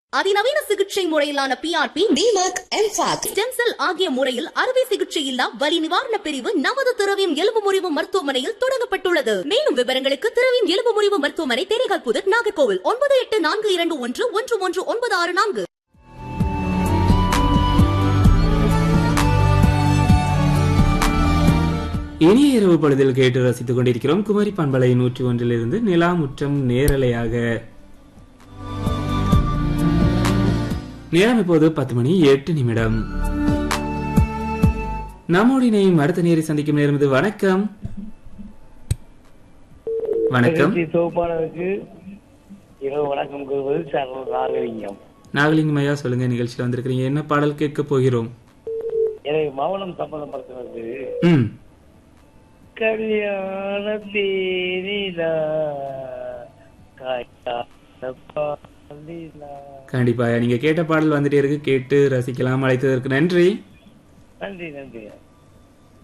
அதிநவீன சிகிச்சை முறையிலான பிஆர்பி டிமாக் எம்ஃபாக் ஸ்டெம் செல் ஆகிய முறையில் அறுவை சிகிச்சை இல்லா வலி நிவாரண பிரிவு நமது திரவியம் எலும்பு முறிவு மருத்துவமனையில் தொடங்கப்பட்டுள்ளது மேலும் விவரங்களுக்கு திரவியம் எலும்பு முறிவு மருத்துவமனை தேரைகால் புதர் நாகர்கோவில் ஒன்பது எட்டு நான்கு இரண்டு ஒன்று ஒன்று ஒன்று ஒன்பது ஆறு நான்கு இனிய இரவு பொழுதில் கேட்டு ரசித்துக் கொண்டிருக்கிறோம் குமரி பண்பலை நூற்றி ஒன்றிலிருந்து நிலா முற்றம் நேரலையாக நேரம் இப்போது பத்து மணி எட்டு நிமிடம் நம்மோடு இணையும் அடுத்த நேரை சந்திக்கும் நேரம் இது வணக்கம் வணக்கம் நிகழ்ச்சி தொகுப்பாளருக்கு இரவு வணக்கம் கூறுவது சரண் நாகலிங்கம் நாகலிங்கம் ஐயா சொல்லுங்க நிகழ்ச்சியில் வந்திருக்கிறீங்க என்ன பாடல் கேட்க போகிறோம் எனக்கு மௌனம் சம்பந்தப்படுத்துறது ம் கல்யாண தேனிலா காய்ச்சாத பாலிலா. கண்டிப்பா நீங்க கேட்ட பாடல் வந்துட்டே இருக்கு கேட்டு ரசிக்கலாம் அழைத்ததற்கு நன்றி நன்றி நன்றி